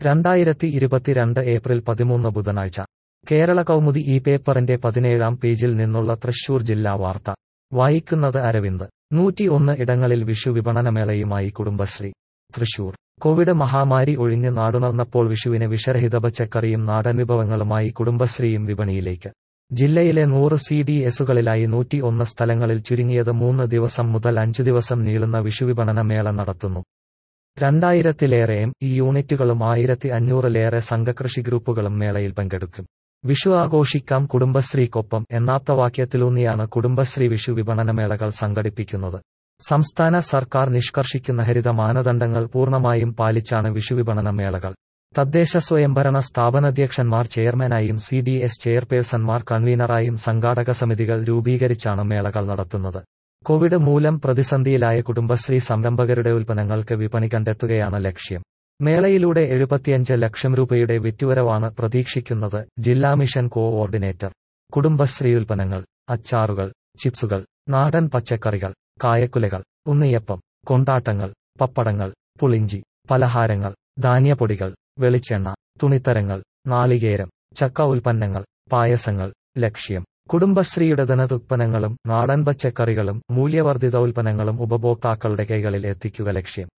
രണ്ടായിരത്തി ഇരുപത്തിരണ്ട് ഏപ്രിൽ പതിമൂന്ന് ബുധനാഴ്ച കേരള കൗമുദി ഈ പേപ്പറിന്റെ പതിനേഴാം പേജിൽ നിന്നുള്ള തൃശൂർ ജില്ലാ വാർത്ത വായിക്കുന്നത് അരവിന്ദ് നൂറ്റി ഒന്ന് ഇടങ്ങളിൽ വിഷു വിപണനമേളയുമായി കുടുംബശ്രീ തൃശൂർ കോവിഡ് മഹാമാരി ഒഴിഞ്ഞ് നാടുണർന്നപ്പോൾ വിഷുവിന് വിഷരഹിത പച്ചക്കറിയും നാടൻ വിഭവങ്ങളുമായി കുടുംബശ്രീയും വിപണിയിലേക്ക് ജില്ലയിലെ നൂറ് സി ഡി എസുകളിലായി നൂറ്റി ഒന്ന് സ്ഥലങ്ങളിൽ ചുരുങ്ങിയത് മൂന്ന് ദിവസം മുതൽ അഞ്ചു ദിവസം നീളുന്ന വിഷുവിപണന മേള നടത്തുന്നു രണ്ടായിരത്തിലേറെ എം ഇ യൂണിറ്റുകളും ആയിരത്തി അഞ്ഞൂറിലേറെ സംഘകൃഷി ഗ്രൂപ്പുകളും മേളയിൽ പങ്കെടുക്കും വിഷു ആഘോഷിക്കാം കുടുംബശ്രീക്കൊപ്പം എന്നാപ്തവാക്യത്തിലൂന്നിയാണ് കുടുംബശ്രീ വിഷു വിപണനമേളകൾ സംഘടിപ്പിക്കുന്നത് സംസ്ഥാന സർക്കാർ നിഷ്കർഷിക്കുന്ന ഹരിത മാനദണ്ഡങ്ങൾ പൂർണ്ണമായും പാലിച്ചാണ് വിഷുവിപണന മേളകൾ തദ്ദേശ സ്വയംഭരണ സ്ഥാപനാധ്യക്ഷന്മാർ ചെയർമാനായും സി ഡി എസ് ചെയർപേഴ്സൺമാർ കൺവീനറായും സംഘാടക സമിതികൾ രൂപീകരിച്ചാണ് മേളകൾ നടത്തുന്നത് കോവിഡ് മൂലം പ്രതിസന്ധിയിലായ കുടുംബശ്രീ സംരംഭകരുടെ ഉൽപ്പന്നങ്ങൾക്ക് വിപണി കണ്ടെത്തുകയാണ് ലക്ഷ്യം മേളയിലൂടെ എഴുപത്തിയഞ്ച് ലക്ഷം രൂപയുടെ വിറ്റുവരവാണ് പ്രതീക്ഷിക്കുന്നത് ജില്ലാ മിഷൻ കോഓർഡിനേറ്റർ കുടുംബശ്രീ ഉൽപ്പന്നങ്ങൾ അച്ചാറുകൾ ചിപ്സുകൾ നാടൻ പച്ചക്കറികൾ കായക്കുലകൾ ഉണ്ണിയപ്പം കൊണ്ടാട്ടങ്ങൾ പപ്പടങ്ങൾ പുളിഞ്ചി പലഹാരങ്ങൾ ധാന്യപ്പൊടികൾ വെളിച്ചെണ്ണ തുണിത്തരങ്ങൾ നാളികേരം ചക്ക ഉൽപ്പന്നങ്ങൾ പായസങ്ങൾ ലക്ഷ്യം കുടുംബശ്രീയുടെ ധനതുത്പന്നങ്ങളും നാടൻ പച്ചക്കറികളും മൂല്യവർദ്ധിത ഉൽപ്പന്നങ്ങളും ഉപഭോക്താക്കളുടെ കൈകളിൽ എത്തിക്കുക ലക്ഷ്യം